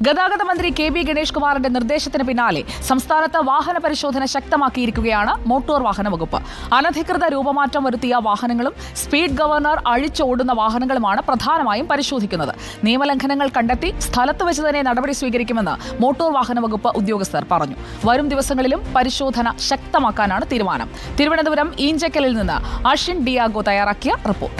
ഗതാഗത മന്ത്രി K B Ganesh കുമാറിന്റെ നിർദ്ദേശത്തിന് പിന്നാലെ സംസ്ഥാനത്ത് വാഹന പരിശോധന ശക്തമാക്കിയിരിക്കുകയാണ് മോട്ടോർ വാഹന വകുപ്പ് അനധികൃത രൂപമാറ്റം വരുത്തിയ വാഹനങ്ങളും സ്പീഡ് ഗവർണർ അഴിച്ചോടുന്ന വാഹനങ്ങളുമാണ് പ്രധാനമായും പരിശോധിക്കുന്നത് നിയമലംഘനങ്ങൾ കണ്ടെത്തി സ്ഥലത്ത് വെച്ച് തന്നെ നടപടി സ്വീകരിക്കുമെന്ന് മോട്ടോർ വാഹന വകുപ്പ് ഉദ്യോഗസ്ഥർ പറഞ്ഞു വരും ദിവസങ്ങളിലും പരിശോധന ശക്തമാക്കാനാണ് തീരുമാനം തിരുവനന്തപുരം ഈഞ്ചക്കലിൽ നിന്ന് അഷിൻ ഡിയാഗോ തയ്യാറാക്കിയ റിപ്പോർട്ട്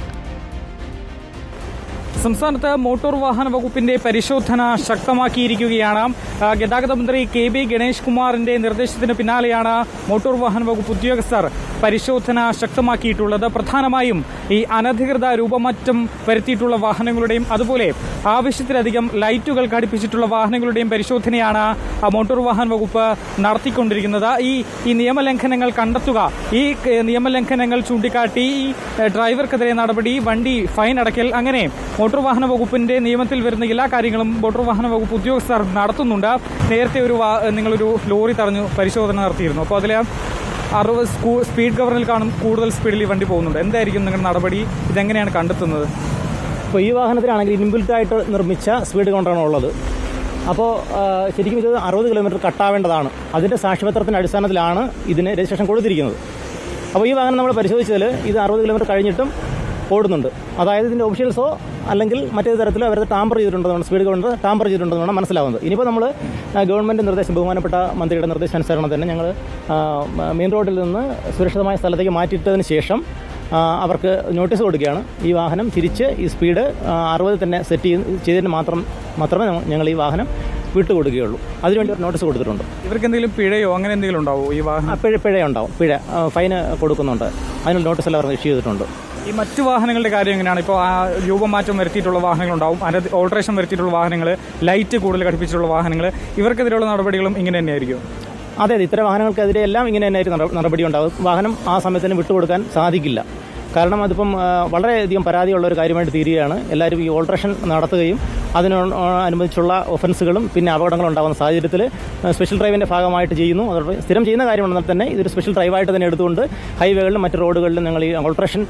സംസ്ഥാനത്ത് മോട്ടോർ വാഹന വകുപ്പിന്റെ പരിശോധന ശക്തമാക്കിയിരിക്കുകയാണ് ആ, ഗതാഗത മന്ത്രി കെ ബി ഗണേഷ് കുമാറിന്റെ നിർദ്ദേശത്തിന് പിന്നാലെയാണ് മോട്ടോർ വാഹന വകുപ്പ് ഉദ്യോഗസ്ഥർ പരിശോധന ശക്തമാക്കിയിട്ടുള്ളത് പ്രധാനമായും ഈ അനധികൃത രൂപമാറ്റം വരുത്തിയിട്ടുള്ള വാഹനങ്ങളുടെയും അതുപോലെ ആവശ്യത്തിലധികം ലൈറ്റുകൾ ഘടിപ്പിച്ചിട്ടുള്ള വാഹനങ്ങളുടെയും പരിശോധനയാണ് ആ, മോട്ടോർ വാഹന വകുപ്പ് നടത്തിക്കൊണ്ടിരിക്കുന്നത് ഈ ഈ നിയമലംഘനങ്ങൾ കണ്ടെത്തുക ഈ ഏ, നിയമലംഘനങ്ങൾ ചൂണ്ടിക്കാട്ടി ഈ ഏ, ഡ്രൈവർക്കെതിരെ നടപടി വണ്ടി ഫൈൻ അടയ്ക്കൽ അങ്ങനെ മോട്ടോർ വാഹന വകുപ്പിന്റെ നിയമത്തിൽ വരുന്ന എല്ലാ കാര്യങ്ങളും മോട്ടോർ വാഹന വകുപ്പ് ഉദ്യോഗസ്ഥർ നടത്തുന്നുണ്ട് നേരത്തെ ഒരു വാ- നിങ്ങളൊരു ലോറി തടഞ്ഞു പരിശോധന നടത്തിയിരുന്നു അപ്പോൾ അതിൽ അറുപത് സ്കൂ സ്പീഡ് ഗവർണറിൽ കാണും കൂടുതൽ സ്പീഡിൽ ഈ വണ്ടി പോകുന്നുണ്ട് എന്തായിരിക്കും നിങ്ങളുടെ നടപടി ഇതെങ്ങനെയാണ് കണ്ടെത്തുന്നത് അപ്പോൾ ഈ വാഹനത്തിനാണെങ്കിൽ ഇൻബിൽറ്റ് ആയിട്ട് നിർമ്മിച്ച സ്പീഡ് കൗണ്ടറാണ് ഉള്ളത് അപ്പോൾ ആ, ശരിക്കും ഇത് അറുപത് കിലോമീറ്റർ കട്ടാവേണ്ടതാണ് അതിൻ്റെ സാക്ഷ്യപത്രത്തിൻ്റെ അടിസ്ഥാനത്തിലാണ് ഇതിന് രജിസ്ട്രേഷൻ കൊടുത്തിരിക്കുന്നത് അപ്പോൾ ഈ വാഹനം നമ്മൾ പരിശോധിച്ചതിൽ ഇത് അറുപത് കിലോമീറ്റർ കഴിഞ്ഞിട്ടും ഓടുന്നുണ്ട് അതായത് ഇതിൻ്റെ ഒഫീഷ്യൽസോ അല്ലെങ്കിൽ മറ്റേത് തരത്തിലോ അവരത് ടാമ്പർ ചെയ്തിട്ടുണ്ടെന്നാണ് സ്പീഡ് കൗണ്ടർ ടാമ്പർ ചെയ്തിട്ടുണ്ടെന്നാണ് മനസ്സിലാവുന്നത് ഇനിയിപ്പോൾ നമ്മൾ ഗവൺമെൻറ് നിർദ്ദേശം ബഹുമാനപ്പെട്ട മന്ത്രിയുടെ നിർദ്ദേശാനുസരണം തന്നെ ഞങ്ങൾ മെയിൻ റോഡിൽ നിന്ന് സുരക്ഷിതമായ സ്ഥലത്തേക്ക് മാറ്റിയിട്ടതിന് ശേഷം ആ, അവർക്ക് നോട്ടീസ് കൊടുക്കുകയാണ് ഈ വാഹനം തിരിച്ച് ഈ സ്പീഡ് അറുപത് തന്നെ സെറ്റ് ചെയ്ത് ചെയ്തതിന് മാത്രം മാത്രമേ ഞ- ഞങ്ങൾ ഈ വാഹനം വിട്ടുകൊടുക്കുകയുള്ളൂ അതിനുവേണ്ടി ഒരു നോട്ടീസ് കൊടുത്തിട്ടുണ്ട് ഇവർക്ക് എന്തെങ്കിലും പിഴയോ അങ്ങനെ എന്തെങ്കിലും ഉണ്ടാവോ ഈ ആ, വാഹനം പിഴ പിഴ ഉണ്ടാവും പിഴ ആ, ഫൈന് കൊടുക്കുന്നുണ്ട് അതിനുള്ള നോട്ടീസ് എല്ലാം അവർ ഇഷ്യൂ ചെയ്തിട്ടുണ്ട് ഈ മറ്റു വാഹനങ്ങളുടെ കാര്യം എങ്ങനെയാണ് ഇപ്പോൾ ആ രൂപമാറ്റം വരുത്തിയിട്ടുള്ള വാഹനങ്ങളുണ്ടാവും അനധി ഓൾട്രേഷൻ വരുത്തിയിട്ടുള്ള വാഹനങ്ങൾ ലൈറ്റ് കൂടുതൽ ഘടിപ്പിച്ചിട്ടുള്ള വാഹനങ്ങൾ ഇവർക്കെതിരെയുള്ള നടപടികളും ഇങ്ങനെ തന്നെയായിരിക്കും അതെ അതെ ഇത്തരം വാഹനങ്ങൾക്കെതിരെ എല്ലാം ഇങ്ങനെ തന്നെയായിട്ട് നട- നടപടി ഉണ്ടാകും വാഹനം ആ സമയത്തിന് വിട്ടുകൊടുക്കാൻ സാധിക്കില്ല കാരണം അതിപ്പം ആ, വളരെയധികം പരാതിയുള്ള ഒരു കാര്യമായിട്ട് തീരുകയാണ് എല്ലാവരും ഈ ഓൾട്രേഷൻ നടത്തുകയും അതിന് അനുബന്ധിച്ചുള്ള ഒഫൻസുകളും പിന്നെ അപകടങ്ങളും ഉണ്ടാകുന്ന സാഹചര്യത്തിൽ സ്പെഷ്യൽ ഡ്രൈവിൻ്റെ ഭാഗമായിട്ട് ചെയ്യുന്നു അതോടൊപ്പം സ്ഥിരം ചെയ്യുന്ന കാര്യമാണെന്നാൽ തന്നെ ഇതൊരു സ്പെഷ്യൽ ഡ്രൈവായിട്ട് തന്നെ എടുത്തുകൊണ്ട് ഹൈവേകളിലും മറ്റ് റോഡുകളിലും ഞങ്ങൾ ഈ ഓൾട്രേഷൻ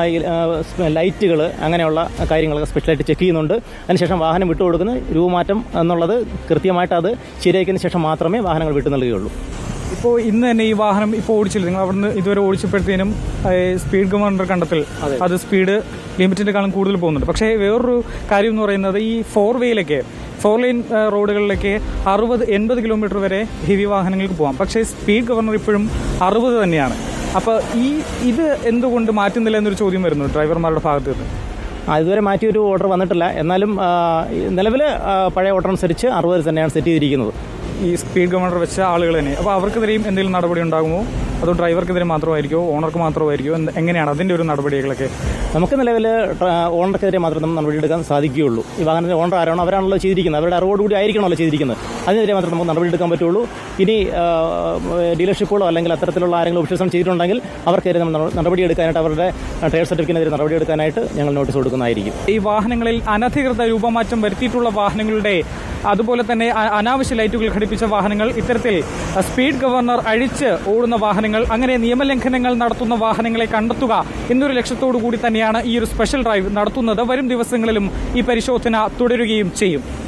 ലൈറ്റുകൾ അങ്ങനെയുള്ള കാര്യങ്ങളൊക്കെ സ്പെഷ്യലായിട്ട് ചെക്ക് ചെയ്യുന്നുണ്ട് അതിനുശേഷം വാഹനം വിട്ടുകൊടുക്കുന്ന രൂപമാറ്റം എന്നുള്ളത് കൃത്യമായിട്ട് അത് ശരിയാക്കിയതിന് ശേഷം മാത്രമേ വാഹനങ്ങൾ വിട്ടു നൽകുകയുള്ളൂ ഇപ്പോൾ ഇന്ന് തന്നെ ഈ വാഹനം ഇപ്പോൾ ഓടിച്ചില്ല നിങ്ങൾ അവിടുന്ന് ഇതുവരെ ഓടിച്ചപ്പോഴത്തേനും ഏഹ്, സ്പീഡ് ഗവർണർ കണ്ടെത്തൽ അത് സ്പീഡ് ലിമിറ്റിൻ്റെക്കാളും കൂടുതൽ പോകുന്നുണ്ട് പക്ഷേ വേറൊരു കാര്യം എന്ന് പറയുന്നത് ഈ ഫോർ വേയിലൊക്കെ ഫോർ ലൈൻ ഏഹ്, റോഡുകളിലൊക്കെ അറുപത് എൺപത് കിലോമീറ്റർ വരെ ഹെവി വാഹനങ്ങൾക്ക് പോകാം പക്ഷേ സ്പീഡ് ഗവർണർ ഇപ്പോഴും അറുപത് തന്നെയാണ് അപ്പോൾ ഈ ഇത് എന്തുകൊണ്ട് മാറ്റുന്നില്ല എന്നൊരു ചോദ്യം വരുന്നു ഡ്രൈവർമാരുടെ ഭാഗത്ത് നിന്ന് ആ, ഇതുവരെ മാറ്റി ഒരു ഓർഡർ വന്നിട്ടില്ല എന്നാലും നിലവിൽ പഴയ ഓർഡർ അനുസരിച്ച് അറുപത് തന്നെയാണ് സെറ്റ് ചെയ്തിരിക്കുന്നത് ഈ സ്പീഡ് ഗവർണർ വെച്ച ആളുകൾ തന്നെ അപ്പോൾ അവർക്കെതിരെയും എന്തെങ്കിലും നടപടി ഉണ്ടാകുമോ അതോ ഡ്രൈവർക്കെതിരെ മാത്രമായിരിക്കുമോ ഓണർക്ക് മാത്രമായിരിക്കുമോ എന്ത്- എങ്ങനെയാണ് അതിൻ്റെ ഒരു നടപടികളൊക്കെ നമുക്ക് നിലവിൽ ഓണർക്കെതിരെ മാത്രം നമുക്ക് നടപടിയെടുക്കാൻ സാധിക്കുകയുള്ളൂ ഈ വാഹനത്തിന്റെ ഓണർ ആരാണോ അവരാണല്ലോ ചെയ്തിരിക്കുന്നത് അവരുടെ അറിവോടുകൂടി ആയിരിക്കണമല്ലോ ചെയ്തിരിക്കുന്നത് അതിനെതിരെ മാത്രം നമുക്ക് നടപടിയെടുക്കാൻ പറ്റുള്ളൂ ഇനി ഡീലർഷിപ്പുകളോ അല്ലെങ്കിൽ അത്തരത്തിലുള്ള ആരെങ്കിലും ഒഫീഷ്യൽസും ചെയ്തിട്ടുണ്ടെങ്കിൽ അവർക്കെതിരെ നമ്മൾ നട- നടപടിയെടുക്കാനായിട്ട് അവരുടെ ട്രേഡ് സർട്ടിഫിക്കറ്റിനെതിരെ നടപടിയെടുക്കാനായിട്ട് ഞങ്ങൾ നോട്ടീസ് കൊടുക്കുന്നതായിരിക്കും ഈ വാഹനങ്ങളിൽ അനധികൃത രൂപമാറ്റം വരുത്തിയിട്ടുള്ള വാഹനങ്ങളുടെ അതുപോലെ തന്നെ അ- അനാവശ്യ ലൈറ്റുകൾ ഘടിപ്പിച്ച വാഹനങ്ങൾ ഇത്തരത്തിൽ അ, സ്പീഡ് ഗവർണർ അഴിച്ച് ഓടുന്ന വാഹനങ്ങൾ അങ്ങനെ നിയമലംഘനങ്ങൾ നടത്തുന്ന വാഹനങ്ങളെ കണ്ടെത്തുക എന്നൊരു ലക്ഷ്യത്തോടു കൂടി തന്നെയാണ് ഈ ഒരു സ്പെഷ്യൽ ഡ്രൈവ് നടത്തുന്നത് വരും ദിവസങ്ങളിലും ഈ പരിശോധന തുടരുകയും ചെയ്യും